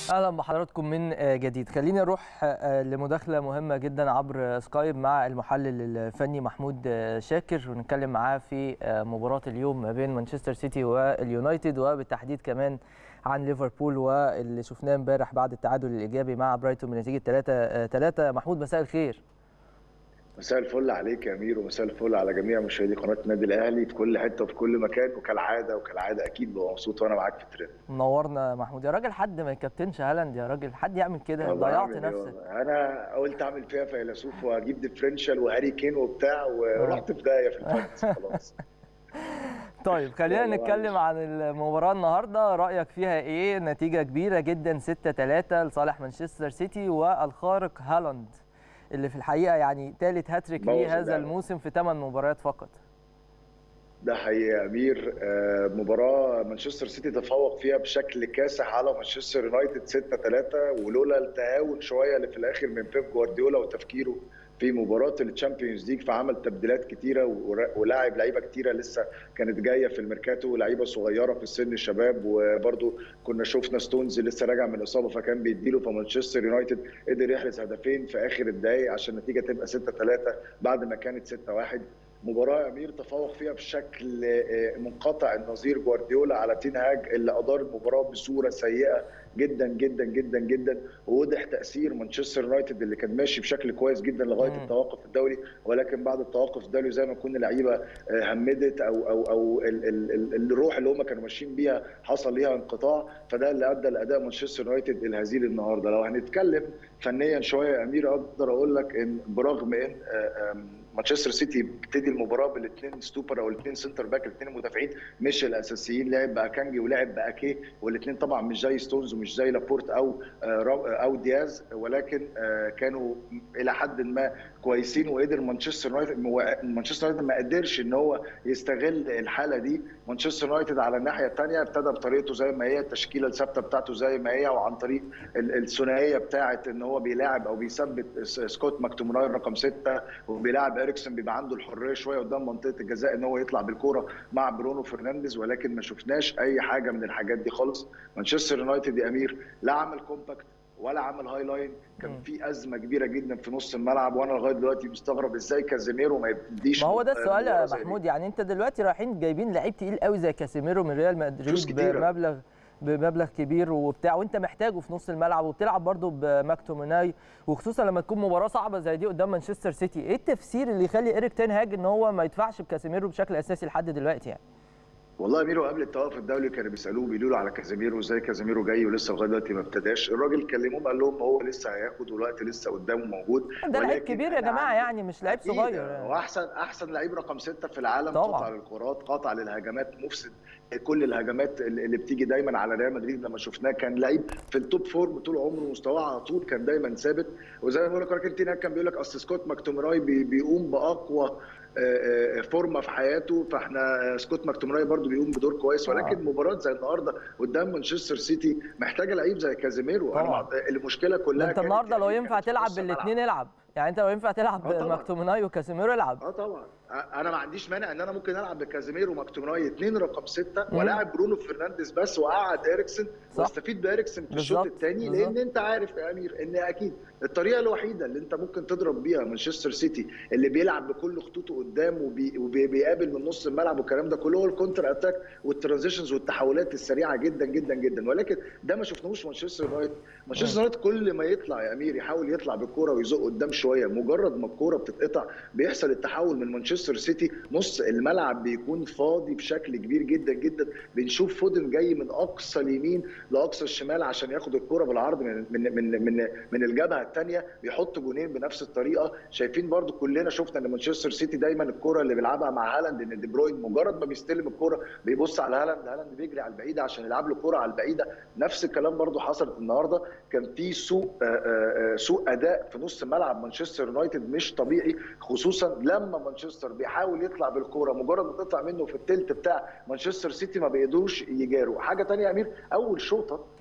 اهلا بحضراتكم من جديد خلينا نروح لمداخله مهمه جدا عبر سكايب مع المحلل الفني محمود شاكر ونتكلم معاه في مباراه اليوم ما بين مانشستر سيتي واليونايتد وبالتحديد كمان عن ليفربول واللي شفناه امبارح بعد التعادل الايجابي مع برايتون بنتيجه 3 3 محمود مساء الخير مساء الفل عليك يا امير ومساء الفل على جميع مشاهدي قناه النادي الاهلي في كل حته وفي كل مكان وكالعاده وكالعاده اكيد ببقى مبسوط وانا معاك في الترند منورنا محمود يا راجل حد ما يكابتنش هالاند يا راجل حد يعمل كده ضيعت نفسك انا قلت اعمل فيها فيلسوف واجيب ديفرنشال وهاري كين وبتاع ورحت في داهيه في الفانتسي خلاص طيب خلينا نتكلم عن المباراه النهارده رايك فيها ايه نتيجه كبيره جدا 6 3 لصالح مانشستر سيتي والخارق هالاند اللي في الحقيقه يعني ثالث هاتريك ليه هذا الموسم في ثمان مباريات فقط ده حقيقي يا امير مباراه مانشستر سيتي تفوق فيها بشكل كاسح على مانشستر يونايتد 6 3 ولولا التهاون شويه اللي في الاخر من بيب جوارديولا وتفكيره في مباراه الشامبيونز ليج فعمل تبديلات كتيره ولاعب لعيبه كتيره لسه كانت جايه في الميركاتو لعيبه صغيره في السن الشباب وبرده كنا شفنا ستونز لسه راجع من الاصابه فكان بيديله فمانشستر يونايتد قدر يحرز هدفين في اخر الدقائق عشان النتيجه تبقى 6 3 بعد ما كانت 6 1 مباراه امير تفوق فيها بشكل منقطع النظير جوارديولا على تين هاج اللي ادار المباراه بصوره سيئه جدا جدا جدا جدا ووضح تاثير مانشستر يونايتد اللي كان ماشي بشكل كويس جدا لغايه التوقف الدولي ولكن بعد التوقف الدولي زي ما كنا اللعيبه همدت او او او ال ال ال الروح اللي هم كانوا ماشيين بيها حصل ليها انقطاع فده اللي ادى لاداء مانشستر يونايتد الهزيل النهارده لو هنتكلم فنيا شويه يا امير اقدر اقول لك ان برغم ان مانشستر سيتي بيبتدي المباراه بالاثنين ستوبر او الاثنين سنتر باك الاثنين المدافعين مش الاساسيين لعب باكانجي ولعب باكيه والاثنين طبعا مش زي ستونز ومش زي لابورت او او دياز ولكن كانوا الى حد ما كويسين وقدر مانشستر يونايتد مانشستر يونايتد ما قدرش ان هو يستغل الحاله دي مانشستر يونايتد على الناحيه الثانيه ابتدى بطريقته زي ما هي التشكيله الثابته بتاعته زي ما هي وعن طريق الثنائيه بتاعه ان هو بيلاعب او بيثبت سكوت ماكتوموناي رقم سته وبيلاعب اريكسون بيبقى عنده الحريه شويه قدام منطقه الجزاء ان هو يطلع بالكوره مع برونو فرنانديز ولكن ما شفناش اي حاجه من الحاجات دي خالص مانشستر يونايتد يا امير لا عمل كومباكت ولا عمل هاي لاين كان في ازمه كبيره جدا في نص الملعب وانا لغايه دلوقتي مستغرب ازاي كازيميرو ما يديش ما هو ده السؤال يا محمود يعني انت دلوقتي رايحين جايبين لعيب تقيل قوي زي كازيميرو من ريال مدريد بمبلغ بمبلغ كبير وبتاع وانت محتاجه في نص الملعب وبتلعب برده بماكتوميناي وخصوصا لما تكون مباراه صعبه زي دي قدام مانشستر سيتي ايه التفسير اللي يخلي ايريك تين هاج ان هو ما يدفعش بكاسيميرو بشكل اساسي لحد دلوقتي يعني والله ميرو قبل التوقف الدولي كانوا بيسالوه بيقولوا له على كازيميرو ازاي كازيميرو جاي ولسه لغايه دلوقتي ما ابتداش الراجل كلموه قال لهم هو لسه هياخد والوقت لسه قدامه موجود ده لعيب كبير يا جماعه يعني مش لعيب صغير يعني. واحسن احسن لعيب رقم سته في العالم قاطع للكرات قاطع للهجمات مفسد كل الهجمات اللي بتيجي دايما على ريال مدريد لما شفناه كان لعيب في التوب فورم طول عمره مستواه على طول كان دايما ثابت وزي ما بقول لك راجل تينا كان بيقول لك اصل سكوت ماكتومراي بيقوم باقوى فورمه في حياته فاحنا سكوت ماكتومراي برضو بيقوم بدور كويس ولكن آه. مباراه زي النهارده قدام مانشستر سيتي محتاجه لعيب زي كازيميرو طبعا. المشكله كلها انت النهارده لو ينفع تلعب بالاثنين العب يعني انت لو ينفع تلعب بماكتوميناي وكازيميرو العب اه طبعا انا ما عنديش مانع ان انا ممكن العب بكازيميرو وماكتوميناي اثنين رقم سته ولاعب برونو فرنانديز بس واقعد اريكسن واستفيد باريكسن في الشوط الثاني لان انت عارف يا امير ان اكيد الطريقه الوحيده اللي انت ممكن تضرب بيها مانشستر سيتي اللي بيلعب بكل خطوطه قدام وبي وبيقابل من نص الملعب والكلام ده كله هو الكونتر اتاك والترانزيشنز والتحولات السريعه جدا جدا جدا ولكن ده ما شفناهوش مانشستر يونايتد مانشستر يونايتد كل ما يطلع يا امير يحاول يطلع بالكوره ويزق قدام شويه مجرد ما الكوره بتتقطع بيحصل التحول من مانشستر سيتي نص الملعب بيكون فاضي بشكل كبير جدا جدا بنشوف فودن جاي من اقصى اليمين لاقصى الشمال عشان ياخد الكوره بالعرض من من من من, من الجبهه الثانيه بيحط جونين بنفس الطريقه شايفين برضو كلنا شفنا ان مانشستر سيتي دايما الكوره اللي بيلعبها مع هالاند ان دي بروين مجرد ما بيستلم الكوره بيبص على هالاند هالاند بيجري على البعيده عشان يلعب له الكوره على البعيده نفس الكلام برضو حصلت النهارده كان في سوء سوء اداء في نص ملعب مانشستر يونايتد مش طبيعي خصوصا لما مانشستر بيحاول يطلع بالكوره مجرد ما تطلع منه في الثلث بتاع مانشستر سيتي ما بيقدروش يجاروا حاجه ثانيه يا امير اول شوطه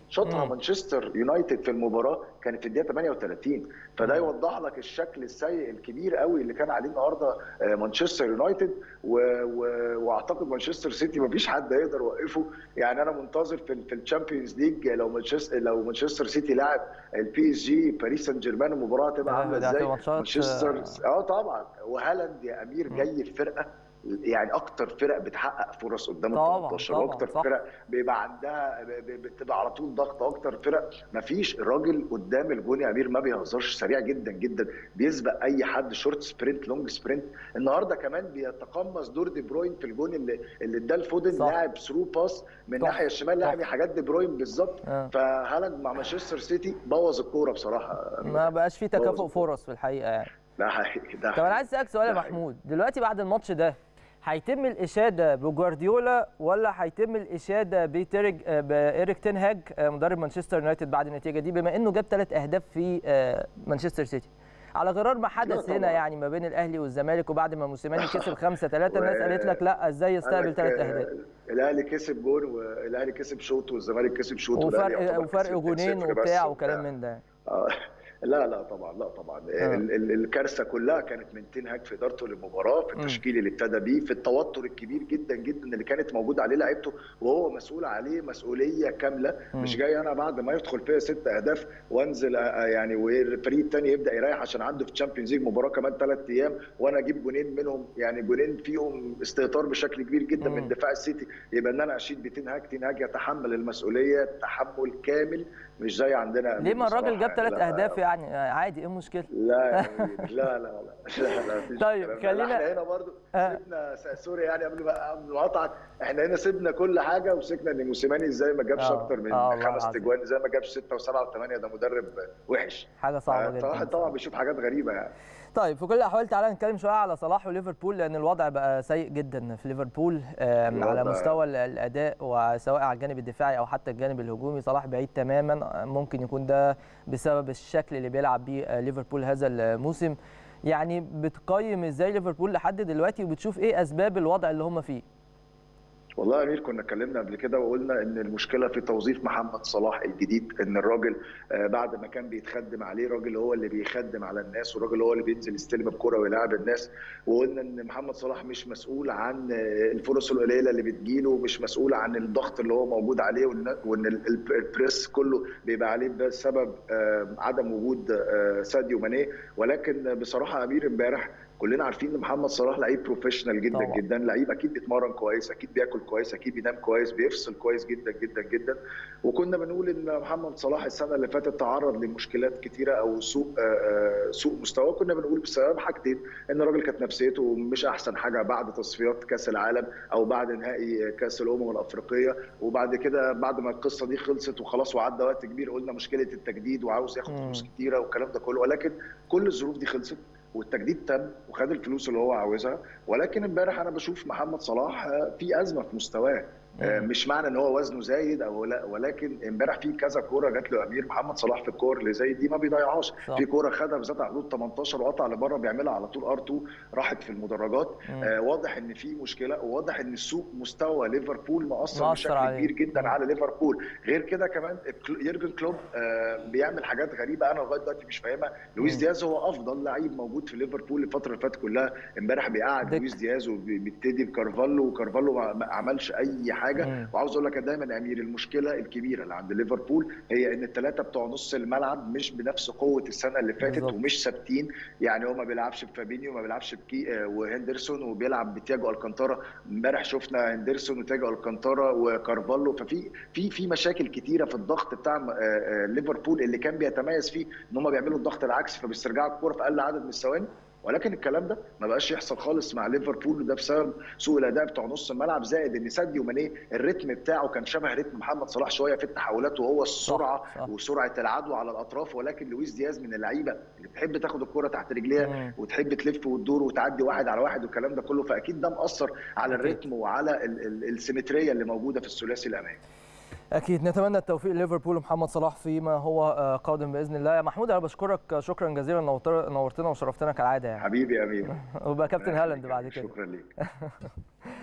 شاطها مم. مانشستر يونايتد في المباراه كانت في الدقيقه 38 فده يوضح لك الشكل السيء الكبير قوي اللي كان عليه النهارده آه، مانشستر يونايتد و... و... واعتقد مانشستر سيتي مفيش حد هيقدر يوقفه يعني انا منتظر في ال- في الشامبيونز ليج لو مانشستر لو مانشستر سيتي لعب البي اس جي باريس سان جيرمان المباراه هتبقى آه، عامله دي هتبقى ازاي ماتشات، مانشستر اه طبعا وهالاند يا امير مم. جاي الفرقه يعني اكتر فرق بتحقق فرص قدام ال طبعاً، 18 طبعاً، واكتر صح. فرق بيبقى عندها ب- ب- بتبقى على طول ضغط اكتر فرق مفيش الراجل قدام الجون يا امير ما بيهزرش سريع جدا جدا بيسبق اي حد شورت سبرنت لونج سبرنت النهارده كمان بيتقمص دور دي بروين في الجون اللي اللي اداه الفودن صح. لاعب ثرو باس من تحفة، الناحيه الشمال لاعب تحفة. حاجات دي بروين بالظبط آه. فهالاند مع مانشستر سيتي بوظ الكوره بصراحه ما بقاش في بوظ تكافؤ الكورة. فرص في الحقيقه يعني ده حقيقي ده طب انا حقيقي. عايز اسالك سؤال يا ده حقيقي. محمود دلوقتي بعد الماتش ده هيتم الاشاده بجوارديولا ولا هيتم الاشاده بتيرج آه، بايريك تين هاج آه، مدرب مانشستر يونايتد بعد النتيجه دي بما انه جاب ثلاث اهداف في آه، مانشستر سيتي على غرار ما حدث طبعاً. هنا يعني ما بين الاهلي والزمالك وبعد ما موسيماني كسب 5 3 الناس قالت لك لا ازاي يستقبل قالك، ثلاث آه، اهداف الاهلي كسب جون والاهلي كسب شوط والزمالك كسب شوط والأهلي وفرق يعتبر وفرق كسب جونين 2-0 بس وبتاع وبتاع. وكلام من ده آه، لا لا طبعا لا طبعا آه. ال- ال- الكارثه كلها كانت من تين هاج في ادارته للمباراه في مم. التشكيل اللي ابتدى بيه في التوتر الكبير جدا جدا اللي كانت موجوده عليه لعيبته وهو مسؤول عليه مسؤوليه كامله مم. مش جاي انا بعد ما يدخل فيا ست اهداف وانزل آه، آه، يعني والفريق الثاني يبدا يريح عشان عنده في الشامبيونز ليج مباراه كمان ثلاث ايام وانا اجيب جونين منهم يعني جونين فيهم استهتار بشكل كبير جدا مم. من دفاع السيتي يبقى ان انا اشيد بتين هاج تين هاج يتحمل المسؤوليه تحمل كامل مش زي عندنا ليه ما الراجل بصراحة جاب ثلاث لا. اهداف يعني آه، عادي ايه المشكله لا يا أمير، لا لا لا لا لا مفيش طيب، الكلام ده. خلينا- احنا هنا برضو آه. سيبنا س- سوري يعني قبل ما قبل ما اقطعك احنا هنا سيبنا كل حاجه وسكنا ان موسيماني ازاي ما جابش آه، اكتر من آه، والله خمس العظيم. تجوان ازاي ما جابش سته وسبعه وثمانيه ده مدرب وحش حاجه صعبه جدا فالواحد طبعا بيشوف حاجات غريبه يعني طيب في كل الاحوال تعالى نتكلم شويه على صلاح وليفربول لان الوضع بقى سيء جدا في ليفربول آم، على الوضع- مستوى ال- الاداء وسواء على الجانب الدفاعي او حتى الجانب الهجومي صلاح بعيد تماما ممكن يكون ده بسبب الشكل اللي بيلعب بيه آه، ليفربول هذا الموسم يعني بتقيم ازاي ليفربول لحد دلوقتي وبتشوف ايه اسباب الوضع اللي هم فيه والله يا امير كنا اتكلمنا قبل كده وقلنا ان المشكله في توظيف محمد صلاح الجديد ان الراجل آه، بعد ما كان بيتخدم عليه راجل هو اللي بيخدم على الناس والراجل هو اللي بينزل يستلم الكره ويلاعب الناس وقلنا ان محمد صلاح مش مسؤول عن آه، الفرص القليله اللي بتجيله مش مسؤول عن الضغط اللي هو موجود عليه وإن- وان ال- ال- البريس كله بيبقى عليه بسبب آه، عدم وجود آه، ساديو ماني ولكن بصراحه يا امير امبارح كلنا عارفين ان محمد صلاح لعيب بروفيشنال جدا طبعا. جدا لعيب اكيد بيتمرن كويس اكيد بياكل كويس اكيد بينام كويس بيفصل كويس جدا جدا جدا وكنا بنقول ان محمد صلاح السنه اللي فاتت تعرض لمشكلات كتيره او سوء آه، آه، سوء مستوى كنا بنقول بسبب حاجتين ان الراجل كانت نفسيته مش احسن حاجه بعد تصفيات كاس العالم او بعد نهائي كاس الامم الافريقيه وبعد كده بعد ما القصه دي خلصت وخلاص وعدى وقت كبير قلنا مشكله التجديد وعاوز ياخد مم. فلوس كتيره والكلام ده كله ولكن كل الظروف دي خلصت والتجديد تم وخد الفلوس اللي هو عاوزها ولكن امبارح انا بشوف محمد صلاح آه، في ازمه في مستواه آه، مش معنى ان هو وزنه زايد او لا ولكن امبارح في كذا كوره جات له امير محمد صلاح في الكور اللي زي دي ما بيضيعهاش صح. في كوره خدها بذات حدود 18 وقطع لبره بيعملها على طول ار 2 راحت في المدرجات مم. آه واضح ان في مشكله وواضح ان سوء مستوى ليفربول مؤثر مؤثر بشكل عليه. كبير جدا مم. على ليفربول غير كده كمان كل- يورجن كلوب آه بيعمل حاجات غريبه انا لغايه دلوقتي مش فاهمها لويس مم. دياز هو افضل لعيب موجود في ليفربول الفتره اللي فاتت كلها امبارح بيقعد دك. لويس دياز وبيبتدي بكارفالو وكارفالو ما ما عملش اي حاجه مم. وعاوز اقول لك دايما يا امير المشكله الكبيره اللي عند ليفربول هي ان الثلاثه بتوع نص الملعب مش بنفس قوه السنه اللي فاتت بالظبط. ومش ثابتين يعني هو ما بيلعبش بفابينيو ما بيلعبش بكي آه، وهندرسون وبيلعب بتياجو الكانتارا امبارح شفنا هندرسون وتياجو الكانتارا وكارفالو ففي في في مشاكل كتيره في الضغط بتاع آه، آه، ليفربول اللي كان بيتميز فيه ان هم بيعملوا الضغط العكسي فبيسترجعوا الكوره في اقل عدد من الثواني ولكن الكلام ده ما بقاش يحصل خالص مع ليفربول وده بسبب سوء الاداء بتوع نص الملعب زائد ان ساديو ماني الريتم بتاعه كان شبه رتم محمد صلاح شويه في التحولات وهو السرعه صح. وسرعه العدو على الاطراف ولكن لويس دياز من اللعيبه اللي بتحب تاخد الكره تحت رجليها مم. وتحب تلف وتدور وتعدي واحد على واحد والكلام ده كله فاكيد ده مأثر على أكيد. الريتم وعلى ال- ال- السيمتريه اللي موجوده في الثلاثي الامامي اكيد نتمنى التوفيق لليفربول ومحمد صلاح فيما هو آه، قادم باذن الله يا محمود انا بشكرك شكرا جزيلا نورت- نورتنا وشرفتنا كالعاده يعني حبيبي يا امير وبقى كابتن هالاند بعد كده شكرا ليك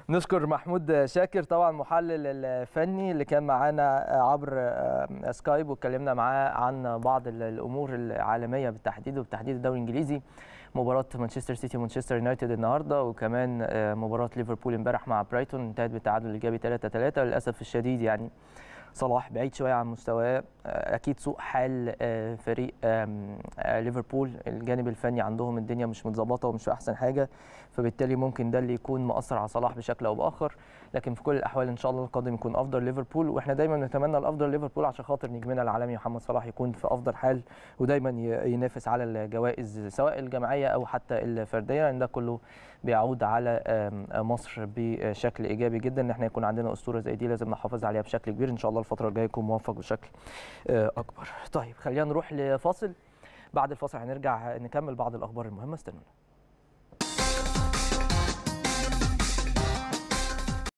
نشكر محمود شاكر طبعا محلل الفني اللي كان معانا عبر سكايب واتكلمنا معاه عن بعض الامور العالميه بالتحديد وبالتحديد الدوري الانجليزي مباراه مانشستر سيتي ومانشستر يونايتد النهارده وكمان مباراه ليفربول امبارح مع برايتون انتهت بالتعادل الايجابي 3 3 للاسف الشديد يعني صلاح بعيد شويه عن مستواه اكيد سوء حال فريق ليفربول الجانب الفني عندهم الدنيا مش متظبطه ومش في احسن حاجه فبالتالي ممكن ده اللي يكون مأثر على صلاح بشكل او باخر لكن في كل الاحوال ان شاء الله القادم يكون افضل ليفربول واحنا دايما نتمنى الافضل ليفربول عشان خاطر نجمنا العالمي محمد صلاح يكون في افضل حال ودايما ينافس على الجوائز سواء الجماعيه او حتى الفرديه لان ده كله بيعود على مصر بشكل ايجابي جدا ان احنا يكون عندنا اسطوره زي دي لازم نحافظ عليها بشكل كبير ان شاء الله الفتره الجايه يكون موفق بشكل اكبر طيب خلينا نروح لفاصل بعد الفاصل هنرجع نكمل بعض الاخبار المهمه استنونا